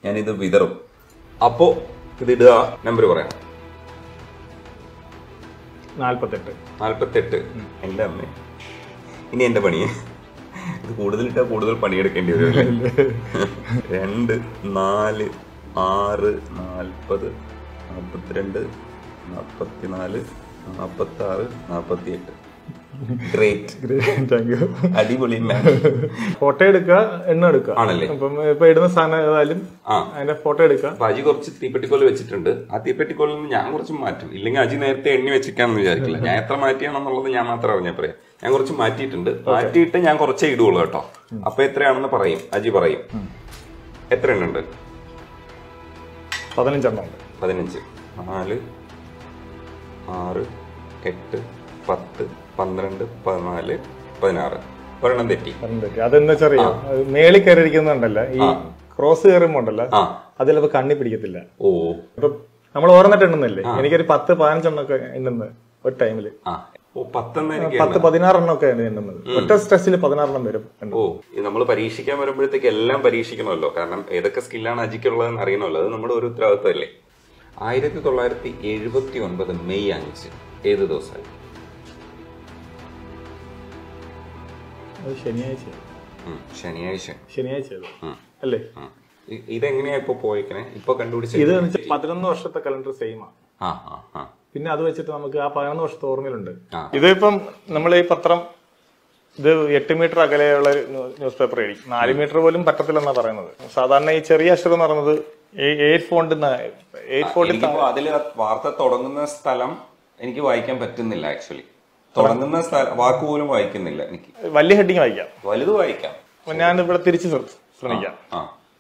ഞാനിത് വിതറും അപ്പോ ഇത് ഇടുക നമ്പർ പറയാം നാല്പത്തെട്ട് നാല്പത്തെട്ട് എന്റെ അമ്മ ഇനി എന്റെ പണി ഇത് കൂടുതലിട്ടാ കൂടുതൽ പണിയെടുക്കേണ്ടി വരും അല്ലേ? രണ്ട് നാല് ആറ് നാൽപ്പത് നാൽപ്പത്തിരണ്ട് നാൽപ്പത്തിനാല് നാൽപ്പത്തി ആറ് നാൽപ്പത്തി എട്ട് ഗ്രേറ്റ് താങ്ക് യു അടിപൊളി മാം ഫോട്ടോ എടുക്കുക എണ്ണ എടുക്കുക ആണല്ലേ? അപ്പം ഇപ്പൊ ഇടുന്ന സാധനം ഏതായാലും ആ അതിന്റെ ഫോട്ടോ എടുക്കുക അപ്പൊ അജി കുറച്ച് തീപ്പെട്ടിക്കോല് വെച്ചിട്ടുണ്ട് ആ തീപ്പെട്ടിക്കോലിൽ നിന്ന് ഞാൻ കുറച്ച് മാറ്റും ഇല്ലെങ്കിൽ അജി നേരത്തെ എണ്ണി വെച്ചിരിക്കാന്ന് വിചാരിക്കില്ല ഞാൻ എത്ര മാറ്റിയാണെന്നുള്ളത് ഞാൻ മാത്രം അറിഞ്ഞ പറയാം ഞാൻ കുറച്ച് മാറ്റിയിട്ടുണ്ട് മാറ്റിയിട്ട് ഞാൻ കുറച്ചേ ഇടുള്ളൂ കേട്ടോ അപ്പൊ എത്രയാണെന്ന് പറയും അജി പറയും എത്ര എണ്ണ ഉണ്ട് പതിനഞ്ചെണ്ണം ഉണ്ട് പതിനഞ്ച് നാല് ആറ് എട്ട് പത്ത് പന്ത്രണ്ട് പതിനാല് പതിനാറ് ഒരെണ്ണം തെറ്റി പതിനെട്ട് അതെന്താ വെച്ചറിയോ മേളിൽ കയറി ഇരിക്കുന്നുണ്ടല്ലോ ഈ ക്രോസ് കയറുമ്പോ ഉണ്ടല്ലോ ആ അത് ചിലപ്പോ കണ്ണി പിടിക്കത്തില്ല ഓ ഇപ്പൊ നമ്മൾ ഓർന്നിട്ട് എണ്ണുന്നില്ലേ എനിക്കൊരു പത്ത് പതിനഞ്ചെണ്ണം ഒക്കെ എണ്ണുന്നത് ഒരു ടൈമില് ആ ഓ പത്തെണ്ണം എനിക്ക് പത്ത് പതിനാറെണ്ണം ഒക്കെ എണ്ണുന്നത് ഒറ്റ സ്ട്രെസ്സിൽ പതിനാറെണ്ണം വരും എണ്ണം. ഓ നമ്മൾ പരീക്ഷിക്കാൻ വരുമ്പോഴത്തേക്ക് എല്ലാം പരീക്ഷിക്കണമല്ലോ കാരണം ഏതൊക്കെ സ്കില്ലാണ് അജിക്കുള്ളതെന്ന് അറിയണമല്ലോ അത് നമ്മുടെ ഒരു ഉത്തരവാദിത്തമല്ലേ ആയിരത്തി തൊള്ളായിരത്തി എഴുപത്തി ഒൻപത് മെയ് അഞ്ച് ഏത് ദിവസമായി അത് ശനിയാഴ്ച ഉം, ശനിയാഴ്ച ശനിയാഴ്ച അത്. ഉം, അല്ലേ ഉം. ഇ- ഇതെങ്ങനെയാ ഇപ്പൊ പോയിക്കണേ ഇപ്പൊ കണ്ടുപിടിച്ചത് ഇത് എന്ന് വെച്ചാൽ പതിനൊന്ന് വർഷത്തെ കലണ്ടർ സെയിം ആണ് ആ ആ ആ പിന്നെ അത് വെച്ചിട്ട് നമുക്ക് ആ പതിനൊന്ന് വർഷത്തെ ഓർമ്മയിലുണ്ട് ആ. ഇതിപ്പം നമ്മൾ ഈ പത്രം ഇത് എട്ട് മീറ്റർ അകലെയുള്ള ഒരു ന്യൂ- ന്യൂസ് പേപ്പർ ആയിരിക്കും നാല് മീറ്റർ പോലും പറ്റത്തില്ലെന്നാ പറയുന്നത് സാധാരണ ഈ ചെറിയ അക്ഷരം എന്ന് പറയുന്നത് എയ്റ്റ് ഫോണ്ട് എയ്റ്റ് ഫോണ്ട് എനിക്കിപ്പോ അതില് വാർത്ത തുടങ്ങുന്ന സ്ഥലം എനിക്ക് വായിക്കാൻ പറ്റുന്നില്ല ആക്ച്വലി തുടങ്ങുന്ന സ്ഥലം വാക്ക് പോലും വായിക്കുന്നില്ല എനിക്ക് വലിയ ഹെഡിങ് വായിക്കാം വലുത് വായിക്കാം അപ്പൊ ഞാൻ ഇവിടെ തിരിച്ച് ശ്ര- ശ്രമിക്കാം ആ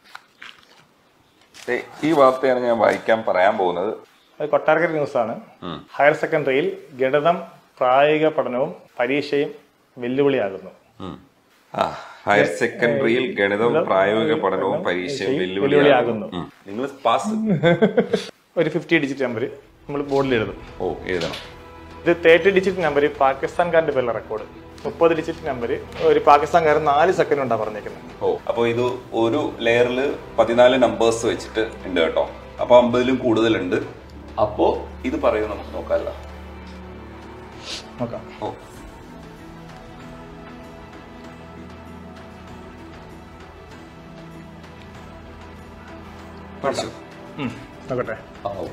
ദേ, ഈ വാർത്തയാണ് ഞാൻ വായിക്കാൻ പറയാൻ പോകുന്നത് അത് കൊട്ടാരക്കര ന്യൂസ് ആണ് ഉം. ഹയർ സെക്കൻഡറിയിൽ ഗണിതം പ്രായോഗിക പഠനവും പരീക്ഷയും വെല്ലുവിളിയാകുന്നു ഉം. ആ, ഹയർ സെക്കൻഡറിയിൽ ഗണിതവും പ്രായോഗിക പഠനവും പരീക്ഷയും വെല്ലുവിളിയാകുന്നു. വെല്ലുവിളിയാകുന്നു നിങ്ങൾ പാസ് ഒരു ഫിഫ്റ്റി ഡിജിറ്റ് നമ്പർ നമ്മൾ ബോർഡിൽ എഴുതും ഓ എഴുതണം ഇത് തേർട്ടി ഡിജിറ്റ് നമ്പർ പാകിസ്ഥാൻകാരന്റെ പേരിലെ റെക്കോർഡ് മുപ്പത് ഡിജിറ്റ് നമ്പർ ഒരു പാകിസ്ഥാൻകാരൻ നാല് സെക്കൻഡ് ഉണ്ടാ പറഞ്ഞേക്കുന്നത് ഓ അപ്പൊ ഇത് ഒരു ലെയറിൽ പതിനാല് നമ്പേഴ്സ് വെച്ചിട്ട് ഉണ്ട് കേട്ടോ അപ്പൊ അമ്പതിലും കൂടുതലുണ്ട് അപ്പോ ഇത് പറയൂ നമുക്ക് നോക്കാമല്ലോ നോക്കാം ഓ പഠിച്ചു ഉം, നോക്കട്ടെ ആ, ഓ.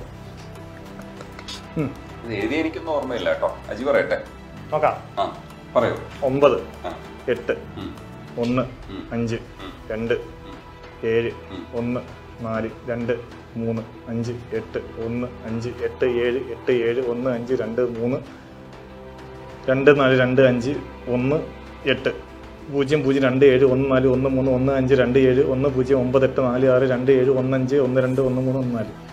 ഇത് എഴുതി എനിക്കൊന്നും ഓർമ്മയില്ല കേട്ടോ അജി പറയട്ടെ നോക്കാം ആ പറയൂ ഒമ്പത് ആ എട്ട് ഉം. ഒന്ന് അഞ്ച് രണ്ട് ഏഴ് ഒന്ന് നാല് രണ്ട് മൂന്ന് അഞ്ച് എട്ട് ഒന്ന് അഞ്ച് എട്ട് ഏഴ് എട്ട് ഏഴ് ഒന്ന് അഞ്ച് രണ്ട് മൂന്ന് രണ്ട് നാല് രണ്ട് അഞ്ച് ഒന്ന് എട്ട് പൂജ്യം പൂജ്യം രണ്ട് ഏഴ് ഒന്ന് നാല് ഒന്ന് മൂന്ന് ഒന്ന് അഞ്ച് രണ്ട് ഏഴ് ഒന്ന് പൂജ്യം ഒമ്പത് എട്ട് നാല് ആറ് രണ്ട് ഏഴ് ഒന്ന് അഞ്ച് ഒന്ന് രണ്ട് ഒന്ന് മൂന്ന് ഒന്ന് നാല്